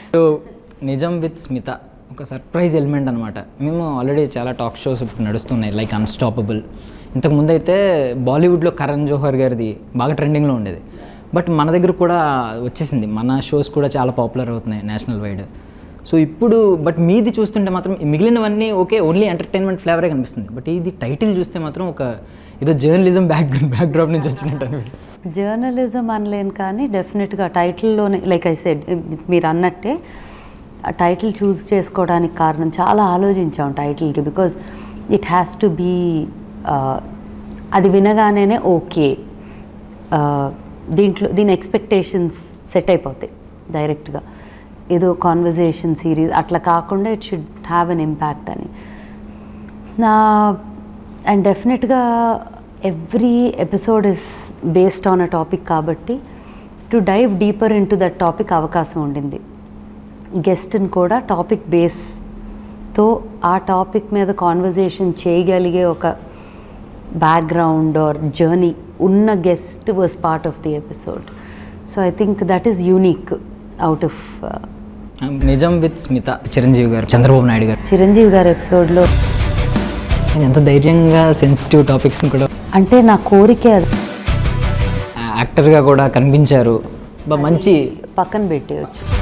so నిజం with Smitha ఒక surprise element అనమాట మేము ఆల్రెడీ చాలా టాక్ షోస్ ఇప్పుడు నడుస్తున్నాయి లైక్ అన్స్టాపబుల్ ఇంతకుముందు అయితే బాలీవుడ్లో కరణ్ జోహర్ గారిది బాగా ట్రెండింగ్లో ఉండేది బట్ మన దగ్గర కూడా వచ్చేసింది మన షోస్ కూడా చాలా పాపులర్ అవుతున్నాయి నేషనల్ వైడ్ సో ఇప్పుడు బట్ మీది చూస్తుంటే మాత్రం ఈ మిగిలినవన్నీ ఓకే ఓన్లీ ఎంటర్టైన్మెంట్ ఫ్లేవరే కనిపిస్తుంది బట్ ఇది టైటిల్ చూస్తే మాత్రం ఒక ఏదో జర్నలిజం బ్యాక్ బ్యాక్డ్రాప్ నుంచి వచ్చినట్టు అనిపిస్తుంది జర్నలిజం అనలేను కానీ డెఫినెట్గా టైటిల్లోనే లైక్ ఐ సెడ్ మీరు అన్నట్టే ఆ టైటిల్ చూస్ చేసుకోవడానికి కారణం చాలా ఆలోచించాం టైటిల్కి because it has to be అది వినగానే ఓకే దీంట్లో దీని ఎక్స్పెక్టేషన్స్ సెట్ అయిపోతాయి డైరెక్ట్గా ఏదో కాన్వర్జేషన్ సిరీస్ అట్లా కాకుండా it should have an impact అని నా అండ్ డెఫినెట్గా every episode is based on a topic కాబట్టి to dive deeper into that topic అవకాశం ఉండింది గెస్ట్ని కూడా టాపిక్ బేస్తో ఆ టాపిక్ మీద కాన్వర్జేషన్ చేయగలిగే ఒక బ్యాక్గ్రౌండ్ ఆర్ జర్నీ ఉన్న guest was part of the episode so I think that is unique out of నిజం విత్ స్మిత చిరంజీవి గారు చంద్రబాబు నాయుడు గారు చిరంజీవి గారి ఎపిసోడ్లో ఆయన ఎంత ధైర్యంగా సెన్సిటివ్ టాపిక్స్ని కూడా అంటే నా కోరికే అది యాక్టర్గా కూడా కనిపించారు బా మంచి పక్కన పెట్టేయచ్చు